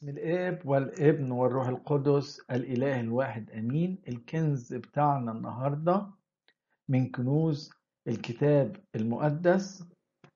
باسم الاب والابن والروح القدس الاله الواحد امين الكنز بتاعنا النهارده من كنوز الكتاب المقدس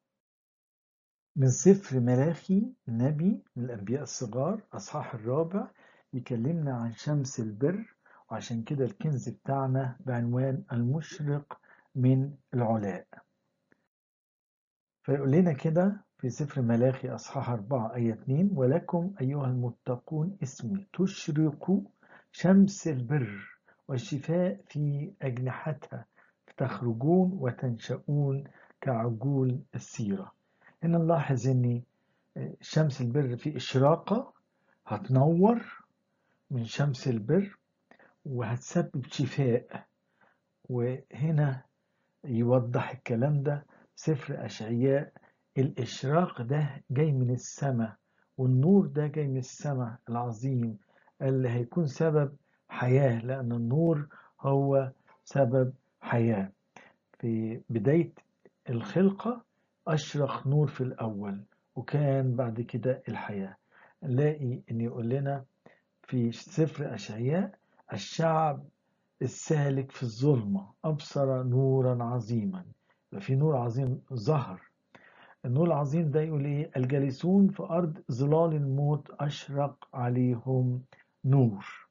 من سفر ملاخي نبي من الانبياء الصغار اصحاح الرابع يكلمنا عن شمس البر وعشان كده الكنز بتاعنا بعنوان المشرق من العلاء فيقول لنا كده في سفر ملاخي أصحاح 4 آية 2 ولكم أيها المتقون اسمي تشرق شمس البر والشفاء في أجنحتها فتخرجون وتنشؤون كعجول السيرة هنا نلاحظ أن شمس البر في إشراقة هتنور من شمس البر وهتسبب شفاء وهنا يوضح الكلام ده سفر أشعياء الإشراق ده جاي من السماء والنور ده جاي من السماء العظيم اللي هيكون سبب حياة لأن النور هو سبب حياة في بداية الخلقة أشرق نور في الأول وكان بعد كده الحياة نلاقي إن يقول لنا في سفر أشعياء الشعب السالك في الظلمة أبصر نورا عظيما في نور عظيم ظهر النور العظيم ده يقول ايه الجالسون في ارض ظلال الموت اشرق عليهم نور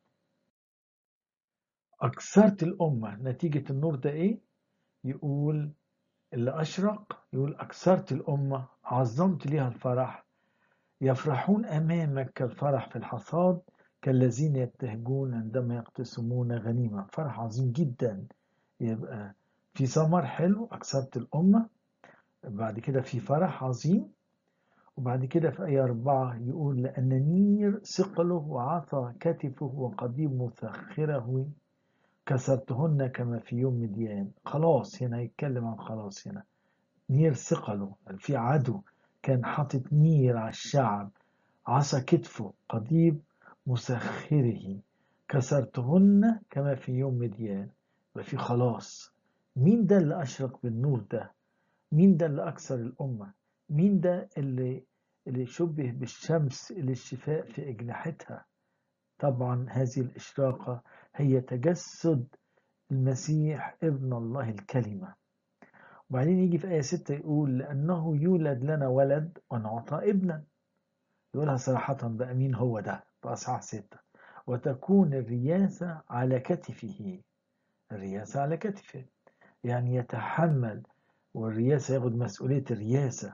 اكثرت الامه نتيجه النور ده ايه يقول اللي اشرق يقول اكثرت الامه عظمت ليها الفرح يفرحون امامك كالفرح في الحصاد كالذين يبتهجون عندما يقتسمون غنيمه فرح عظيم جدا يبقى في ثمر حلو اكثرت الامه بعد كده في فرح عظيم وبعد كده في آية أربعة يقول لأن نير ثقله وعطى كتفه وقضيب مسخره كسرتهن كما في يوم مديان خلاص هنا يتكلم عن خلاص هنا نير ثقله في عدو كان حاطط نير على الشعب عصا كتفه قضيب مسخره كسرتهن كما في يوم مديان يبقى في خلاص مين ده اللي أشرق بالنور ده مين ده اللي أكثر الأمة مين ده اللي اللي شبه بالشمس للشفاء في أجنحتها طبعا هذه الإشراقة هي تجسد المسيح ابن الله الكلمة وبعدين يجي في آية 6 يقول لأنه يولد لنا ولد ونعطى ابنا يقولها صراحة بقى مين هو ده في أصحاح 6 وتكون الرياسة على كتفه الرياسة على كتفه يعني يتحمل والرياسة ياخد مسؤولية الرياسة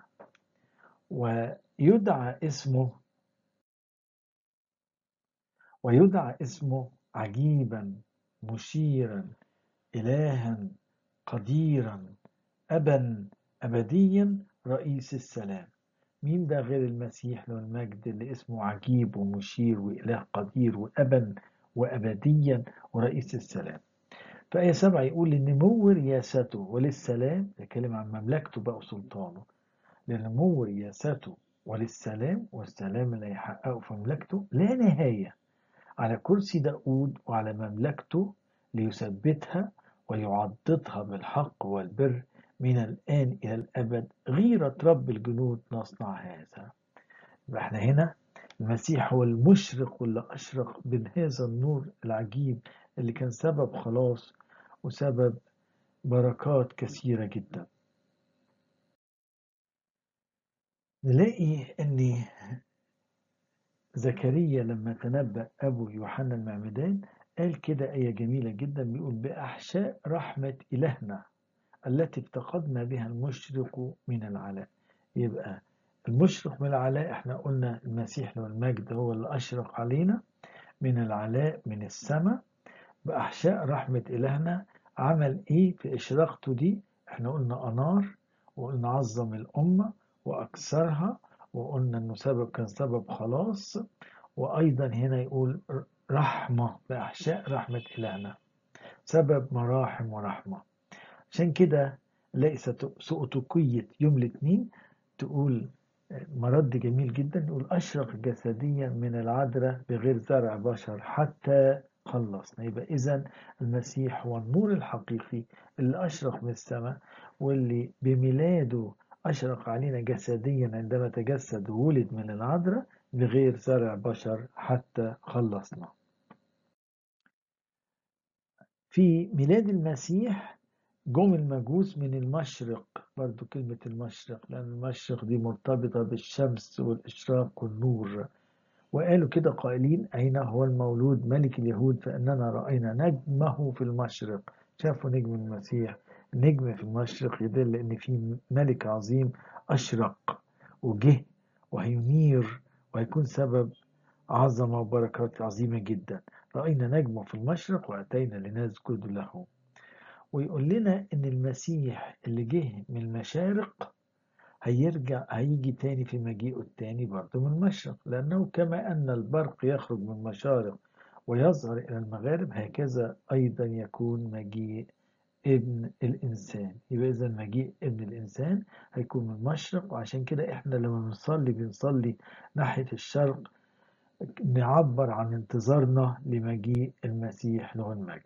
ويدعى اسمه ويدعى اسمه عجيبا مشيرا إلها قديرا أبا أبديا رئيس السلام مين ده غير المسيح له المجد اللي اسمه عجيب ومشير وإله قدير وأبا وأبديا ورئيس السلام في آية سبعة يقول لنمو رياسته وللسلام يتكلم عن مملكته بقى وسلطانه لنمو رياسته وللسلام والسلام اللي هيحققه في مملكته لا نهاية على كرسي داود وعلى مملكته ليثبتها ويعضدها بالحق والبر من الآن إلى الأبد غيرة رب الجنود نصنع هذا يبقى احنا هنا المسيح هو المشرق واللي أشرق من هذا النور العجيب اللي كان سبب خلاص وسبب بركات كثيرة جدا نلاقي ان زكريا لما تنبأ أبو يوحنا المعمدان قال كده آية جميلة جدا بيقول بأحشاء رحمة إلهنا التي افتقدنا بها المشرق من العلاء يبقى المشرق من العلاء احنا قلنا المسيح له المجد هو اللي أشرق علينا من العلاء من السماء بأحشاء رحمة إلهنا عمل إيه في إشراقته دي إحنا قلنا أنار وقلنا عظم الأمة وأكثرها وقلنا إنه سبب كان سبب خلاص وأيضا هنا يقول رحمة بأحشاء رحمة إلهنا سبب مراحم ورحمة عشان كده نلاقي سؤتقية يوم الاثنين تقول مرد جميل جدا يقول أشرق جسديا من العذراء بغير زرع بشر حتى خلصنا يبقى إذا المسيح هو النور الحقيقي اللي أشرق من السماء واللي بميلاده أشرق علينا جسديا عندما تجسد وولد من العذراء لغير زرع بشر حتى خلصنا في ميلاد المسيح جم المجوس من المشرق برضو كلمة المشرق لأن المشرق دي مرتبطة بالشمس والإشراق والنور وقالوا كده قائلين أين هو المولود ملك اليهود فإننا رأينا نجمه في المشرق شافوا نجم المسيح نجم في المشرق يدل إن في ملك عظيم أشرق وجه وهينير وهيكون سبب عظمة وبركات عظيمة جدا رأينا نجمه في المشرق وأتينا لنسجد له ويقول لنا إن المسيح اللي جه من المشارق هيرجع هيجي تاني في مجيئه التاني برضه من المشرق لأنه كما أن البرق يخرج من المشارق ويظهر إلى المغارب هكذا أيضا يكون مجيء ابن الإنسان يبقى إذا مجيء ابن الإنسان هيكون من المشرق وعشان كده إحنا لما بنصلي بنصلي ناحية الشرق نعبر عن انتظارنا لمجيء المسيح له المجد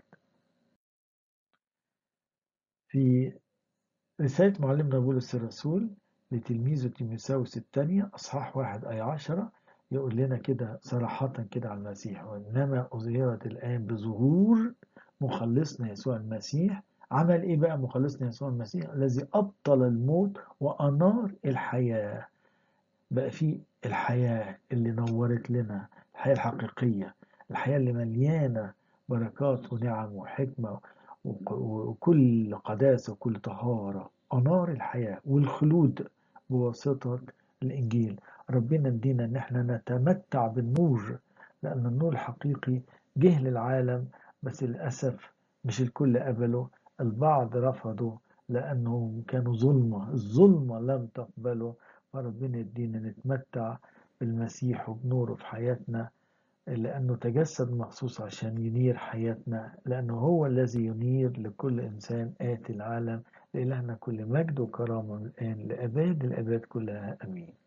في رسالة معلمنا بولس الرسول لتلميذه تيموثاوس الثانية أصحاح واحد آية عشرة يقول لنا كده صراحة كده على المسيح وإنما أظهرت الآن بظهور مخلصنا يسوع المسيح عمل إيه بقى مخلصنا يسوع المسيح الذي أبطل الموت وأنار الحياة بقى في الحياة اللي نورت لنا الحياة الحقيقية الحياة اللي مليانة بركات ونعم وحكمة وكل قداسة وكل طهارة أنار الحياة والخلود بواسطة الإنجيل ربنا ادينا إن احنا نتمتع بالنور لأن النور الحقيقي جه للعالم بس للأسف مش الكل قبله البعض رفضوا لأنهم كانوا ظلمة الظلمة لم تقبله فربنا يدينا نتمتع بالمسيح وبنوره في حياتنا لأنه تجسد مخصوص عشان ينير حياتنا لأنه هو الذي ينير لكل إنسان آتي العالم لإلهنا كل مجد وكرامة من الآن لأباد الأباد كلها أمين